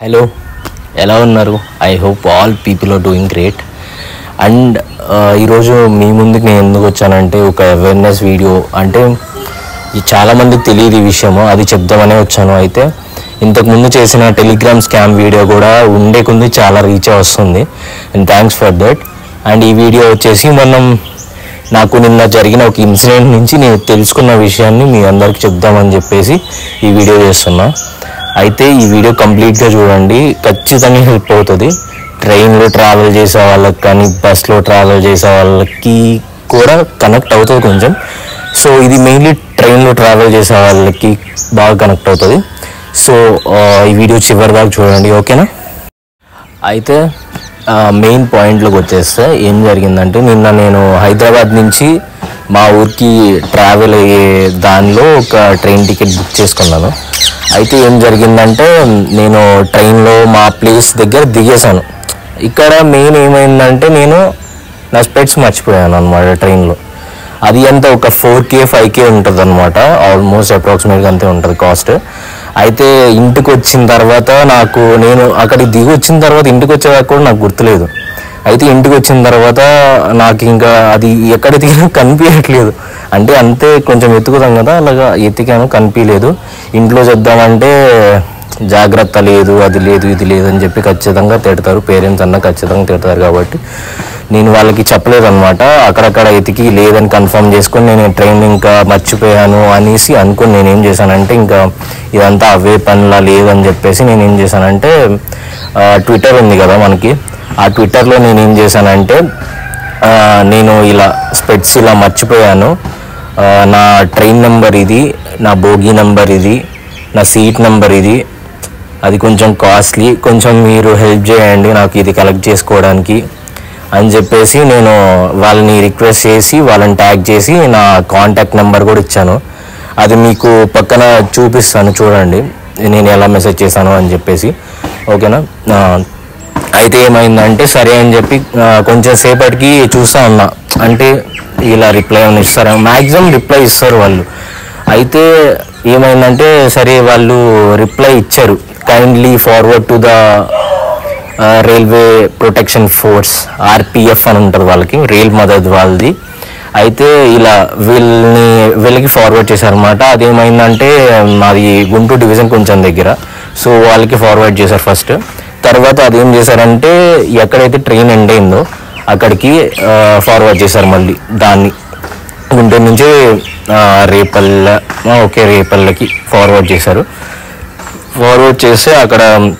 Hello ఎలా ఉన్నారు I hope all people are doing great and ఈరోజు మీ ముందుకు నేను ఎందుకు వచ్చానంటే ఒక అవేర్నెస్ వీడియో అంటే ఈ చాలామందికి తెలియదు ఈ విషయము అది చెప్దామనే వచ్చాను అయితే ఇంతకుముందు చేసిన టెలిగ్రామ్ స్కామ్ వీడియో కూడా ఉండే కొంది చాలా రీచ్ వస్తుంది and thanks for that and ఈ వీడియో వచ్చేసి మనం నాకు నిన్న జరిగిన ఒక ఇన్సిడెంట్ నుంచి నేను తెలుసుకున్న విషయాన్ని మీ అందరికి చెప్దామని చెప్పేసి ఈ వీడియో చేస్తున్నా అయితే ఈ వీడియో కంప్లీట్గా చూడండి ఖచ్చితంగా హెల్ప్ అవుతుంది ట్రైన్లో ట్రావెల్ చేసే వాళ్ళకి కానీ బస్లో ట్రావెల్ చేసే వాళ్ళకి కూడా కనెక్ట్ అవుతుంది కొంచెం సో ఇది మెయిన్లీ ట్రైన్లో ట్రావెల్ చేసే వాళ్ళకి బాగా కనెక్ట్ అవుతుంది సో ఆ, ఈ వీడియో చివరి దాకా చూడండి ఓకేనా అయితే మెయిన్ పాయింట్లోకి వచ్చేస్తే ఏం జరిగిందంటే నిన్న నేను హైదరాబాద్ నుంచి మా ఊరికి ట్రావెల్ అయ్యే దానిలో ఒక ట్రైన్ టికెట్ బుక్ చేసుకున్నాను అయితే ఏం జరిగిందంటే నేను ట్రైన్లో మా ప్లేస్ దగ్గర దిగేశాను ఇక్కడ మెయిన్ ఏమైందంటే నేను నా స్పెట్స్ మర్చిపోయాను అనమాట ట్రైన్లో అది ఎంత ఒక ఫోర్ కే ఫైవ్ కే ఉంటుంది అనమాట ఆల్మోస్ట్ అప్రాక్సిమేట్గా అంతే ఉంటుంది కాస్ట్ అయితే ఇంటికి వచ్చిన తర్వాత నాకు నేను అక్కడికి దిగి వచ్చిన తర్వాత ఇంటికి వచ్చేదాకా కూడా నాకు గుర్తులేదు అయితే ఇంటికి వచ్చిన తర్వాత నాకు ఇంకా అది ఎక్కడ ఎతికినా కనిపించట్లేదు అంటే అంతే కొంచెం ఎత్తుకుతాం కదా అలాగా ఎతికాను కనిపించలేదు ఇంట్లో చెప్దామంటే జాగ్రత్త లేదు అది లేదు ఇది లేదు అని చెప్పి ఖచ్చితంగా తిడతారు పేరెంట్స్ అన్న ఖచ్చితంగా తిడతారు కాబట్టి నేను వాళ్ళకి చెప్పలేదు అనమాట అక్కడక్కడ ఎతికి లేదని కన్ఫర్మ్ చేసుకొని నేను ట్రైన్ ఇంకా మర్చిపోయాను అనేసి అనుకుని నేను ఏం చేశానంటే ఇంకా ఇదంతా అవే పనిలా లేదని చెప్పేసి నేను ఏం చేశానంటే ట్విట్టర్ ఉంది కదా మనకి ఆ ట్విట్టర్లో నేను ఏం చేశానంటే ఆ, నేను ఇలా స్పెట్స్ ఇలా మర్చిపోయాను ఆ, నా ట్రైన్ నెంబర్ ఇది నా బోగీ నెంబర్ ఇది నా సీట్ నెంబర్ ఇది అది కొంచెం కాస్ట్లీ కొంచెం మీరు హెల్ప్ చేయండి నాకు ఇది కలెక్ట్ చేసుకోవడానికి అని చెప్పేసి నేను వాళ్ళని రిక్వెస్ట్ చేసి వాళ్ళని ట్యాగ్ చేసి నా కాంటాక్ట్ నెంబర్ కూడా ఇచ్చాను అది మీకు పక్కన చూపిస్తాను చూడండి నేను ఎలా మెసేజ్ చేశాను అని చెప్పేసి ఓకేనా ఆ, అయితే ఏమైందంటే సరే అని చెప్పి ఆ, కొంచెం సేపటికి చూస్తా ఉన్నా అంటే ఇలా రిప్లై ఏమైనా ఇస్తారా మ్యాక్సిమం రిప్లై ఇస్తారు వాళ్ళు అయితే ఏమైందంటే సరే వాళ్ళు రిప్లై ఇచ్చారు kindly forward to the railway protection force RPF అని ఉంటుంది వాళ్ళకి రైల్ మదద్ వాళ్ళది అయితే ఇలా వీళ్ళని వీళ్ళకి ఫార్వర్డ్ చేశారనమాట అదేమైందంటే మాది గుంటూరు డివిజన్ కొంచెం దగ్గర సో వాళ్ళకి ఫార్వర్డ్ చేశారు ఫస్ట్ తర్వాత అదేం చేశారంటే ఎక్కడైతే ట్రైన్ ఎండ్ అయిందో అక్కడికి ఫార్వర్డ్ చేశారు మళ్ళీ దాన్ని గుంటూరు నుంచి ఆ, రేపల్ల ఆ, ఓకే రేపల్లకి ఫార్వర్డ్ చేశారు ఫార్వర్డ్ చేస్తే అక్కడ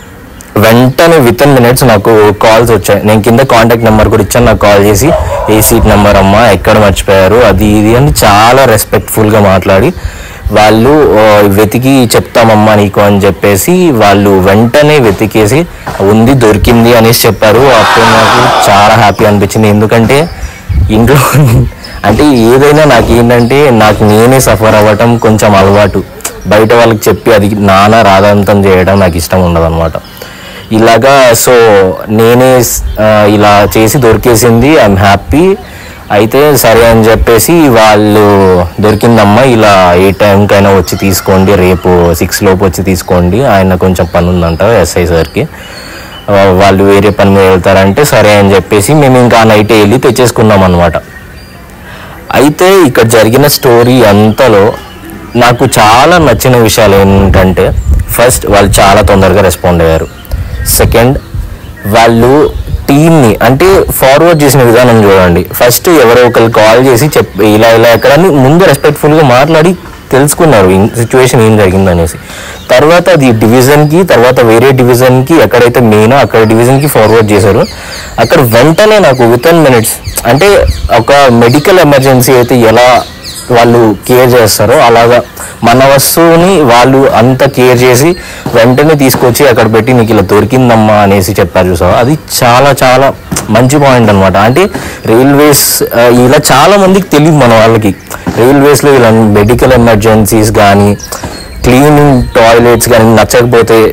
వెంటనే విత్ ఇన్ మినిట్స్ నాకు కాల్స్ వచ్చాయి నేను కింద కాంటాక్ట్ నెంబర్ కూడా ఇచ్చాను నాకు కాల్ చేసి ఏ సీట్ నెంబర్ అమ్మా ఎక్కడ మర్చిపోయారు అది ఇది అని చాలా రెస్పెక్ట్ఫుల్గా మాట్లాడి వాళ్ళు ఆ, వెతికి చెప్తామమ్మా నీకు అని చెప్పేసి వాళ్ళు వెంటనే వెతికేసి ఉంది దొరికింది అనేసి చెప్పారు అప్పుడు నాకు చాలా హ్యాపీ అనిపించింది ఎందుకంటే ఇంట్లో అంటే ఏదైనా నాకు ఏంటంటే నాకు నేనే సఫర్ అవ్వటం కొంచెం అలవాటు బయట వాళ్ళకి చెప్పి అది నానా రాధాంతం చేయడం నాకు ఇష్టం ఉండదు ఇలాగా సో నేనే ఆ, ఇలా చేసి దొరికేసింది ఐఎమ్ హ్యాపీ అయితే సరే అని చెప్పేసి వాళ్ళు దొరికిందమ్మా ఇలా ఏ టైంకైనా వచ్చి తీసుకోండి రేపు సిక్స్ లోపు వచ్చి తీసుకోండి ఆయన కొంచెం పని ఉందంట ఎస్ఐ సార్కి ఆ, వాళ్ళు వేరే పని మీద వెళ్తారంటే సరే అని చెప్పేసి మేము ఇంకా నైట్ వెళ్ళి తెచ్చేసుకున్నాం అనమాట అయితే ఇక్కడ జరిగిన స్టోరీ అంతలో నాకు చాలా నచ్చిన విషయాలు ఏంటంటే ఫస్ట్ వాళ్ళు చాలా తొందరగా రెస్పాండ్ అయ్యారు సెకండ్ వాళ్ళు టీమ్ని అంటే ఫార్వర్డ్ చేసిన విధానం చూడండి ఫస్ట్ ఎవరో ఒకరు కాల్ చేసి చెప్ ఇలా ఇలా ఎక్కడ అని ముందు రెస్పెక్ట్ఫుల్గా మాట్లాడి తెలుసుకున్నారు సిచ్యువేషన్ ఏం జరిగింది అనేసి తర్వాత అది డివిజన్కి తర్వాత వేరే డివిజన్కి ఎక్కడైతే మెయిన్ అక్కడ డివిజన్కి ఫార్వర్డ్ చేశారు అక్కడ వెంటనే నాకు విత్ ఇన్ మినిట్స్ అంటే ఒక మెడికల్ ఎమర్జెన్సీ అయితే ఎలా వాళ్ళు కేర్ చేస్తారో అలాగా మన వస్తువుని వాళ్ళు అంత కేర్ చేసి వెంటనే తీసుకొచ్చి అక్కడ పెట్టి నీకు ఇలా దొరికిందమ్మా అనేసి చెప్పారు చూసావా అది చాలా చాలా మంచి పాయింట్ అనమాట అంటే రైల్వేస్ ఆ, ఇలా చాలా మందికి తెలియదు మన వాళ్ళకి రైల్వేస్లో ఇలా మెడికల్ ఎమర్జెన్సీస్ కానీ క్లీనింగ్ టాయిలెట్స్ కానీ నచ్చకపోతే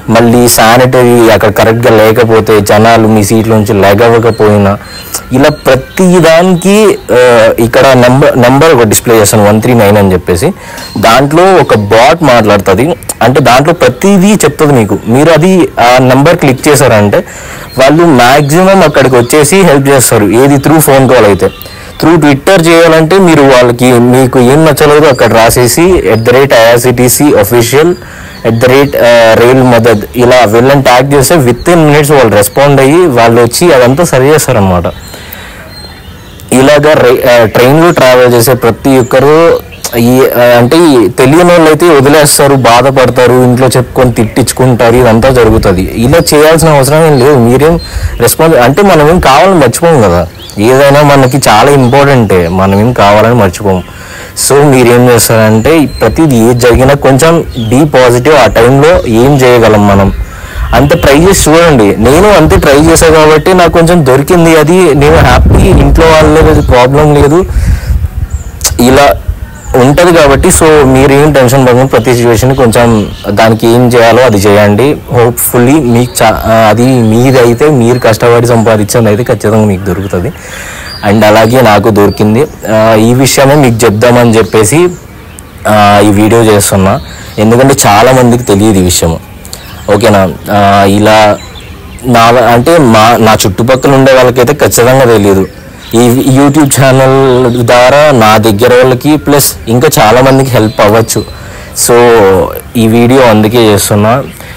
మళ్ళీ శానిటరీ అక్కడ కరెక్ట్గా లేకపోతే జనాలు మీ సీట్లోంచి లెగవకపోయినా ఇలా ప్రతి దానికి ఆ, ఇక్కడ నెంబర్ నెంబర్ ఒక డిస్ప్లే చేస్తాను వన్ త్రీ నైన్ అని చెప్పేసి దాంట్లో ఒక బాట్ మాట్లాడుతుంది అంటే దాంట్లో ప్రతిదీ చెప్తుంది మీకు మీరు అది ఆ నెంబర్ క్లిక్ చేశారంటే వాళ్ళు మ్యాక్సిమం అక్కడికి వచ్చేసి హెల్ప్ చేస్తారు ఏది త్రూ ఫోన్ కాల్ అయితే త్రూ ట్విట్టర్ చేయాలంటే మీరు వాళ్ళకి మీకు ఏం నచ్చలేదు అక్కడ రాసేసి at the rate IRCTC official at the rate rail Madad ఇలా వీళ్ళని ట్యాగ్ చేస్తే విత్ ఇన్ మినిట్స్ వాళ్ళు రెస్పాండ్ అయ్యి వాళ్ళు వచ్చి అదంతా సరి చేస్తారనమాట ఇలాగా రై- ఆ, ట్రైన్లో ట్రావెల్ చేసే ప్రతి ఒక్కరు ఈ ఆ, అంటే ఈ తెలియని వాళ్ళు అయితే వదిలేస్తారు బాధపడతారు ఇంట్లో చెప్పుకొని తిట్టించుకుంటారు ఇదంతా జరుగుతుంది ఇలా చేయాల్సిన అవసరం ఏం లేదు మీరేం రెస్పాన్స్ అంటే మనం ఏం కావాలని మర్చిపోం కదా ఏదైనా మనకి చాలా ఇంపార్టెంటే మనం ఏం కావాలని మర్చిపోం సో మీరేం చేస్తారంటే ప్రతిది ఏది జరిగినా కొంచెం బీ పాజిటివ్ ఆ టైంలో ఏం చేయగలం మనం అంత ట్రై చేసి చూడండి నేను అంతే ట్రై చేశా కాబట్టి నాకు కొంచెం దొరికింది అది నేను హ్యాపీ ఇంట్లో వాళ్ళ ప్రాబ్లం లేదు ఇలా ఉంటది కాబట్టి సో మీరు ఏం టెన్షన్ పడకుండా ప్రతి సిచ్యువేషన్ కొంచెం దానికి ఏం చేయాలో అది చేయండి హోప్ఫుల్లీ మీకు చా- ఆ, అది మీది అయితే మీరు కష్టపడి సంపాదించింది అయితే ఖచ్చితంగా మీకు దొరుకుతుంది అండ్ అలాగే నాకు దొరికింది ఆ, ఈ విషయమే మీకు చెప్దామని చెప్పేసి ఆ, ఈ వీడియో చేస్తున్నా ఎందుకంటే చాలా మందికి తెలియదు ఈ విషయం ఓకేనా ఆ, ఇలా నా అంటే మా నా చుట్టుపక్కల ఉండే వాళ్ళకైతే ఖచ్చితంగా తెలియదు ఈ యూట్యూబ్ ఛానల్ ద్వారా నా దగ్గర వాళ్ళకి ప్లస్ ఇంకా చాలా మందికి హెల్ప్ అవ్వచ్చు సో ఈ వీడియో అందుకే చేస్తున్నా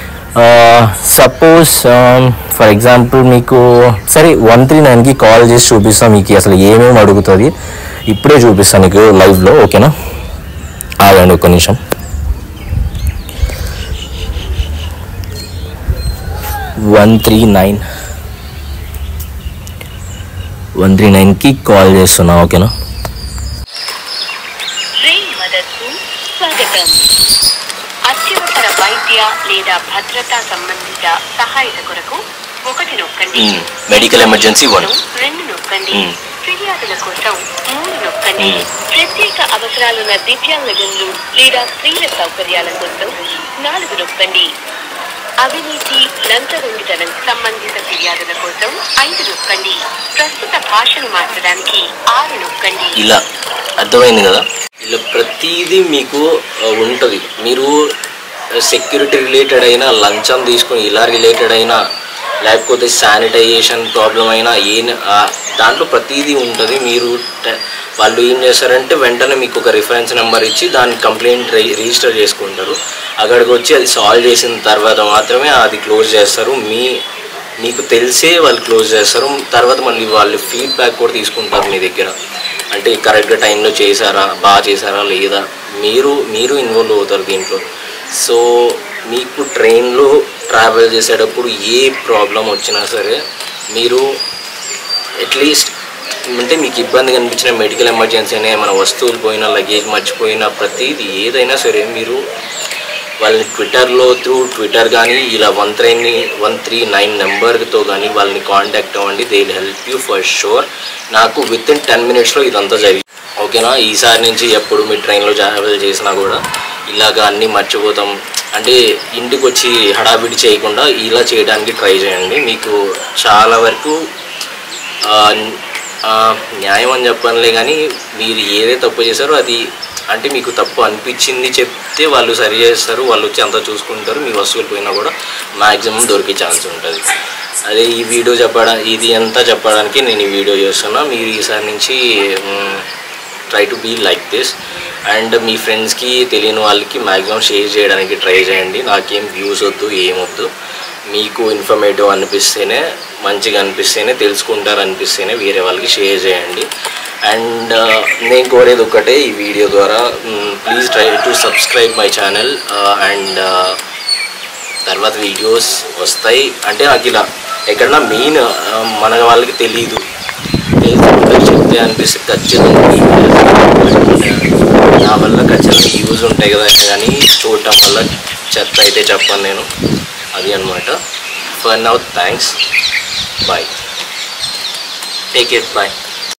సపోజ్ ఫర్ ఎగ్జాంపుల్ మీకు సరే వన్ త్రీ నైన్కి కాల్ చేసి చూపిస్తాను మీకు అసలు ఏమేమి అడుగుతుంది ఇప్పుడే చూపిస్తాను నీకు లైవ్లో ఓకేనా ఆగండి ఒక్క నిమిషం one three nine one three నైన్కి కాల్ చేస్తున్నా ఓకేనా రైల్ మదర్కు స్వాగతం అత్యవసర వైద్య లేదా భద్రతా సంబంధిత సహాయత కొరకు ఒకటి నొక్కండి మ్మ్. Medical emergency one. రెండు నొక్కండి మ్మ్. ఫిర్యాదుల కోసం మూడు నొక్కండి మ్మ్. ప్రత్యేక అవసరాలున్న దివ్యాంగజనులు లేదా స్త్రీల సౌకర్యాల కోసం నాలుగు నొక్కండి అవినీతి లంచగొండితనం సంబంధిత ఫిర్యాదుల కోసం ఐదు నొక్కండి ప్రస్తుత భాషను మార్చడానికి ఆరు నొక్కండి ఇలా అర్థమైంది కదా ఇలా ప్రతిదీ మీకు ఉంటుంది మీరు సెక్యూరిటీ రిలేటెడ్ అయినా లంచం తీసుకొని ఇలా రిలేటెడ్ అయినా లేకపోతే శానిటైజేషన్ ప్రాబ్లం అయినా ఏ దాంట్లో ప్రతిదీ ఉంటుంది మీరు ట- వాళ్ళు ఏం చేస్తారంటే వెంటనే మీకు ఒక రిఫరెన్స్ నెంబర్ ఇచ్చి దాని కంప్లైంట్ రిజిస్టర్ చేసుకుంటారు అక్కడికి వచ్చి అది సాల్వ్ చేసిన తర్వాత మాత్రమే అది క్లోజ్ చేస్తారు మీ మీకు తెలిసే వాళ్ళు క్లోజ్ చేస్తారు తర్వాత మళ్ళీ వాళ్ళు ఫీడ్బ్యాక్ కూడా తీసుకుంటారు మీ దగ్గర అంటే కరెక్ట్గా టైంలో చేశారా బాగా చేశారా లేదా మీరు మీరు ఇన్వాల్వ్ అవుతారు దీంట్లో సో మీకు ట్రైన్లో ట్రావెల్ చేసేటప్పుడు ఏ ప్రాబ్లం వచ్చినా సరే మీరు అట్లీస్ట్ అంటే మీకు ఇబ్బంది కనిపించిన మెడికల్ ఎమర్జెన్సీ అయినా ఏమైనా వస్తువులు పోయినా లగేజ్ మర్చిపోయినా ప్రతిదీ ఏదైనా సరే మీరు వాళ్ళని ట్విట్టర్లో త్రూ ట్విట్టర్ కానీ ఇలా one three one three nine నెంబర్తో కానీ వాళ్ళని కాంటాక్ట్ అవ్వండి they will help you for sure నాకు విత్ ఇన్ టెన్ మినిట్స్లో ఇదంతా జరిగింది ఓకేనా ఈసారి నుంచి ఎప్పుడు మీ ట్రైన్లో ట్రావెల్ చేసినా కూడా ఇలాగ అన్నీ మర్చిపోతాం అంటే ఇంటికి వచ్చి హడావిడి చేయకుండా ఇలా చేయడానికి ట్రై చేయండి మీకు చాలా వరకు ఆ, ఆ, న్యాయం అని చెప్పనులే కానీ మీరు ఏదే తప్పు చేశారో అది అంటే మీకు తప్పు అనిపించింది చెప్తే వాళ్ళు సరి చేస్తారు వాళ్ళు వచ్చి అంతా చూసుకుంటారు మీ వస్తువులు పోయినా కూడా మ్యాక్సిమం దొరికే ఛాన్స్ ఉంటుంది అదే ఈ వీడియో చెప్పడా ఇది అంతా చెప్పడానికి నేను ఈ వీడియో చేస్తున్నా మీరు ఈసారి నుంచి try to be like this and మీ ఫ్రెండ్స్కి తెలియని వాళ్ళకి మ్యాక్సిమం షేర్ చేయడానికి ట్రై చేయండి నాకేం వ్యూస్ వద్దు ఏమొద్దు మీకు ఇన్ఫర్మేటివ్ అనిపిస్తేనే మంచిగా అనిపిస్తేనే తెలుసుకుంటారు అనిపిస్తేనే వేరే వాళ్ళకి షేర్ చేయండి అండ్ నేను కోరేది ఒకటే ఈ వీడియో ద్వారా please try to subscribe my channel and తర్వాత వీడియోస్ వస్తాయి అంటే నాకు ఇలా ఎక్కడన్నా మెయిన్ మన వాళ్ళకి తెలియదు తెలిసి చెప్తే అనిపిస్తే ఖచ్చితంగా నా వల్ల ఖచ్చితంగా యూజ్ ఉంటాయి కదా కానీ చూడటం వల్ల చెత్త అయితే చెప్పాను నేను అది అనమాట for now thanks bye take it bye